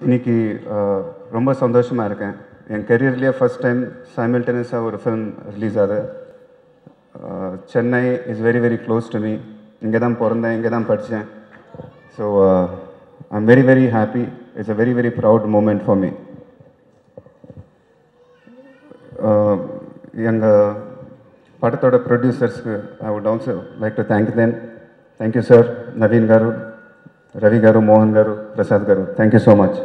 இன்னைக்கு அஹ், ரொம்ப சந்தோஷமாக இருக்கேன் என் கெரியர்லேயே ஃபர்ஸ்ட் டைம் சைமில்டேனியஸாக ஒரு ஃபிலிம் ரிலீஸ் ஆகுது ah, Chennai is very very close to me இங்கே தான் பிறந்தேன் இங்கே தான் படித்தேன் so I'm very very happy it's a very very proud moment for me எங்கள் పడతోడ ప్రొడ్యూసర్స్కి I would also like to thank then thank you sir Naveen garu Ravi గారు మోహన్ గారు ప్రసాద్ గారు థ్యాంక్ యూ సో మచ్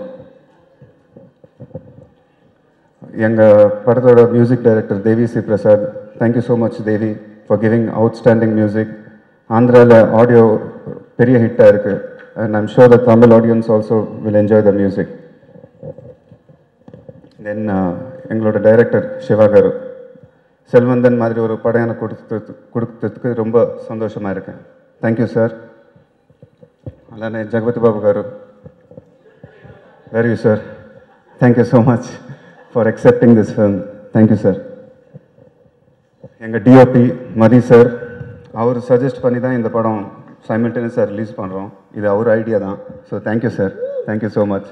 எங்கள் படத்தோட music director Devi Sri Prasad thank you so much Devi for giving outstanding music ஆந்திராவில் audio பெரிய ஹிட்டாக இருக்குது and I'm sure the Tamil audience also will enjoy the music then எங்களோட டைரக்டர் சிவா காரு செல்வந்தன் மாதிரி ஒரு படம் எனக்கு கொடுத்து கொடுத்ததுக்கு ரொம்ப சந்தோஷமாக இருக்கேன் தேங்க்யூ சார் అలానే Jagapathi Babu garu very sir thank you so much for accepting this film thank you sir எங்கள் டிஓபி மதி சார் அவர் சஜஸ்ட் பண்ணி தான் இந்த படம் சைமில்டேனியஸாக ரிலீஸ் பண்ணுறோம் இது அவர் ஐடியா தான் so thank you sir thank you so much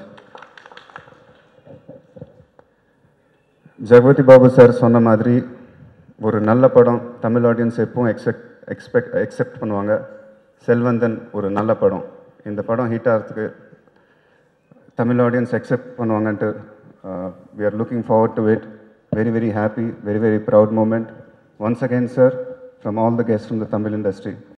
Jagapathi Babu sir சொன்ன மாதிரி ஒரு நல்ல படம் தமிழ் ஆடியன்ஸ் எப்பவும் எக்ஸெப்ட் எக்ஸ்பெக்ட் எக்ஸெப்ட் பண்ணுவாங்க செல்வந்தன் ஒரு நல்ல படம் இந்த படம் ஹிட் ஆகிறதுக்கு தமிழ் ஆடியன்ஸ் அக்செப்ட் பண்ணுவாங்கன்ட்டு we are looking forward to it very very happy very very proud moment once again sir from all the guest from the Tamil industry